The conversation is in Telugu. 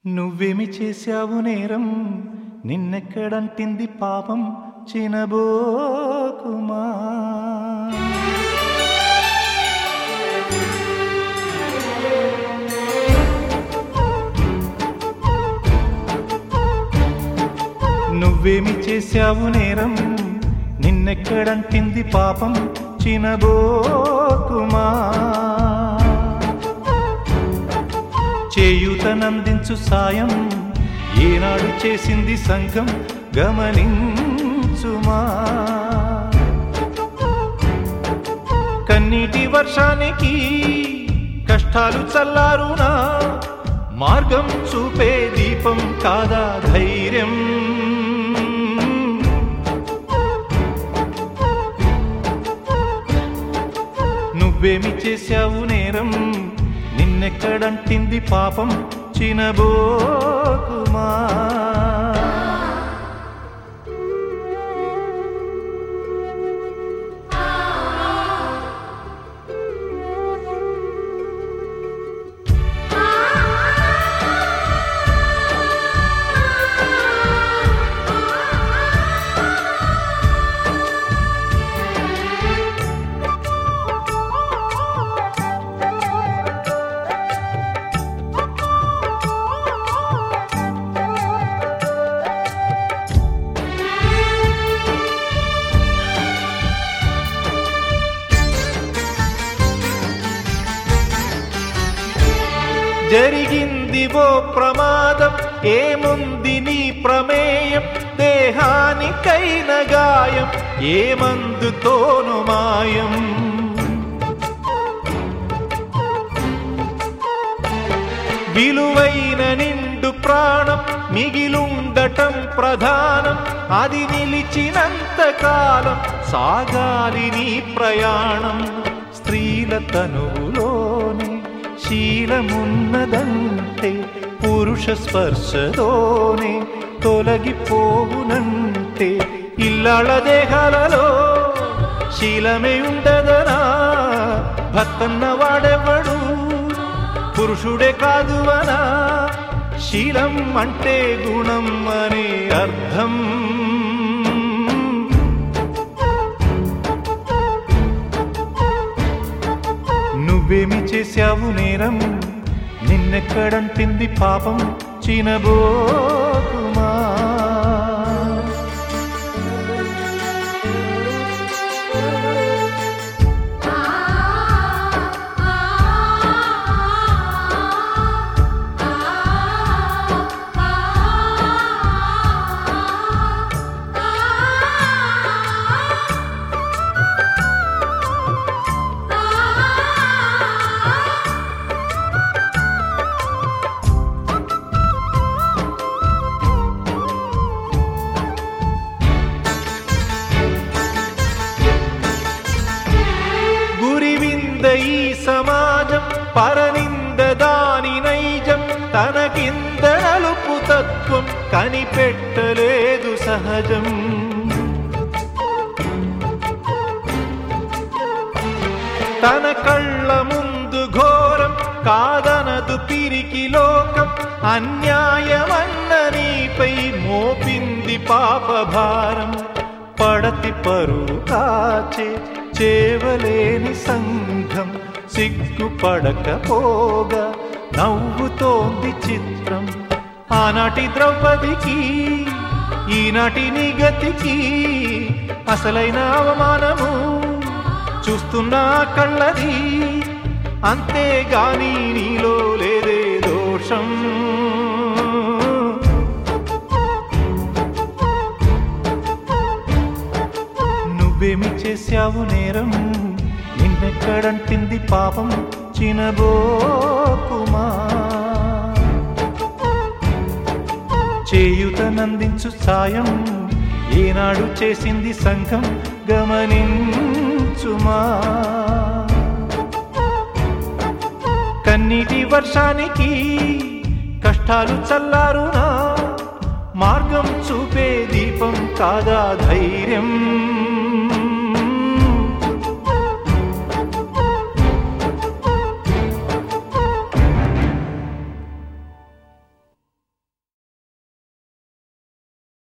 నువ్వేమి చేశావు నేరం నిన్నెక్కడంటింది పాపం చినబోకుమా నువ్వేమి చేశావు నేరం నిన్నెక్కడంటింది పాపం చినబోకుమా చేయూతనందించు సాయం ఏనాడు చేసింది సంఘం గమనించుమా కన్నీటి వర్షానికి కష్టాలు చల్లారునా మార్గం చూపే దీపం కాదా ధైర్యం నువ్వేమి చేశావు నేరం నిన్నెక్కడంటింది పాపం చినబోకుమా జరిగింది ఓ ప్రమాదం ఏముంది నీ ప్రమేయం దేహానికైన గాయం ఏమందుతోను మాయం విలువైన నిండు ప్రాణం మిగిలుండటం ప్రధానం అది నిలిచినంత కాలం సాగాలి నీ ప్రయాణం స్త్రీల తనువులోనే శీలమున్నదంటే పురుష స్పర్శతోనే తొలగిపోవునంటే ఇల్లాళ దేహాలలో శీలమే ఉండదనా భర్తన్న వాడెవడు పురుషుడే కాదు అనా శీలం అంటే గుణం అనే అర్థం నువ్వేమి చేశావు నేరం నిన్నెక్కడంటింది పాపం చినబోకుమా గురివింద ఈ సమాజం పరనింద దాని నైజం తనకింద నలుపు తత్వం కనిపెట్టలేదు సహజం తన కళ్ళ ముందు ఘోరం కాదనదు పిరికి లోకం అన్యాయమన్న నీపై మోపింది పాపభారం పడతి పరువు కాచే చేవలేని సంఘం సిగ్గుపడకపోగా నవ్వుతోంది చిత్రం ఆనాటి ద్రౌపదికి ఈనాటి నిగతికి అసలైన అవమానము చూస్తున్నా కళ్ళది అంతేగాని నీలో లేదే దోషం నువ్వేమి చేశావు నేరం నిన్నెక్కడంటింది పాపం చినబోకుమా చేయుతనందించు సాయం ఏనాడు చేసింది సంఘం గమనించుమా కన్నీటి వర్షానికి కష్టాలు చల్లారునా మార్గం చూపే దీపం కాదా ధైర్యం